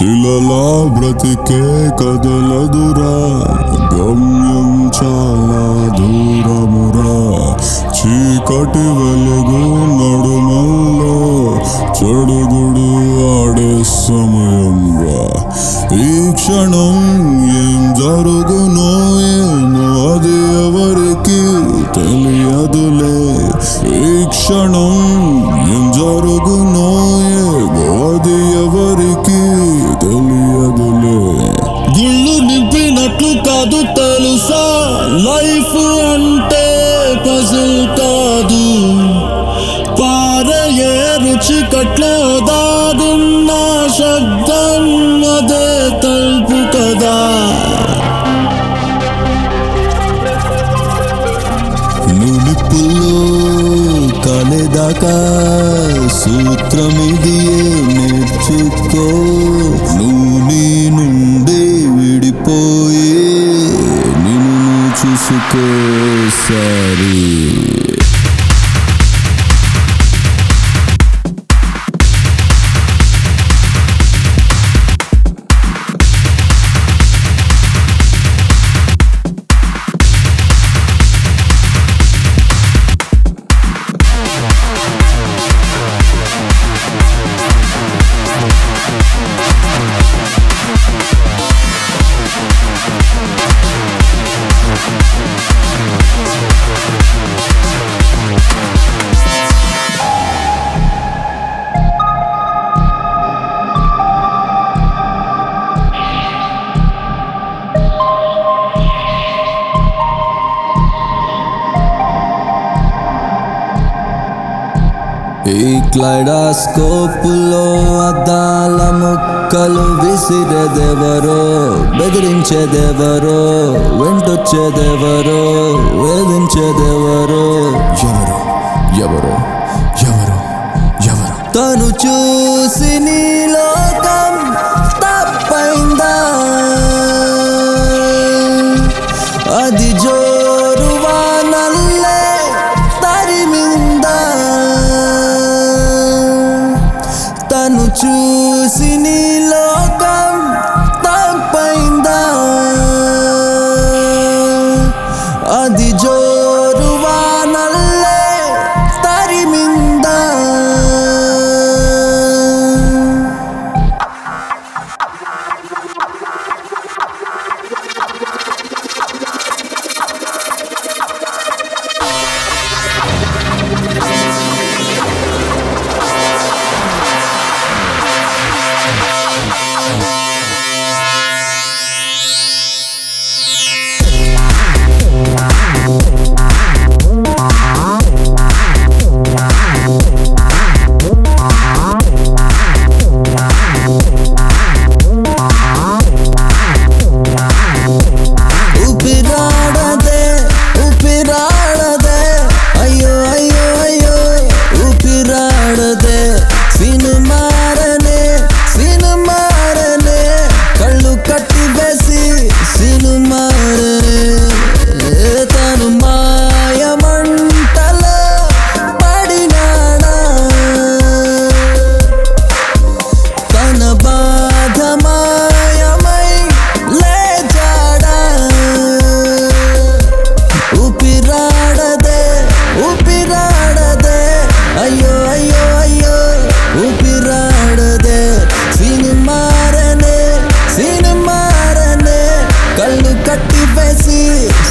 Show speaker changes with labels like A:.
A: శిలలా బ్రతికే కదలదురా గమ్యం చాలా దూరమురా చీకటి వెలుగు నడుమల్లో చెడుగుడు ఆడే సమయం రా ఈ క్షణం ఏం జరుగునో ఏమో అది ఎవరికి తెలియదులే ఈ క్షణం ఏం జరుగునో ఏమో అది ఎవరికి తెలియదులే
B: గుళ్ళు నింపినట్లు కాదు తెలుసా లైఫ్ అంటే పజిల్ కాదు పారయే రుచి కట్లో దాగున్న శబ్దం అదే తలుపు కదా
A: నులిపుల్లో కలెదాకా సూత్రమిదియే నేర్చుకో నువ్వు నీ నుండి విడిపోయి నిన్ను చూసుకో సరే ఈ క్లైడాస్కోపులో అద్దాల ముక్కలు విసిరేదెవరో బెదిరించేదెవరో వెంటొచ్చేదెవరో వేధించేదెవరో ఎవరు ఎవరు ఎవరు ఎవరు తను చూసి నీ లోకం తప్పైందా అది జోరువా నల్లే తరిమిందా తను చూసి నీ లోకం తప్పైందా అది జోరువా నల్లే తరిమిందా ఊపిరాడదే ఊపిరాడదే అయ్యో అయ్యో అయ్యో ఊపిరాడదే సినిమారనే సినిమారనే కళ్ళు కట్టి వేసి సినిమారనే తను మాయమంటలో పడినాడా తన బాధ మాయమై లేచాడా ఊపిరాడదే ఊపిరాడదే అయ్యో అయ్యో అయ్యో ఊపిరాడదే సినిమారనే సినిమారనే కళ్ళు కట్టి వేసి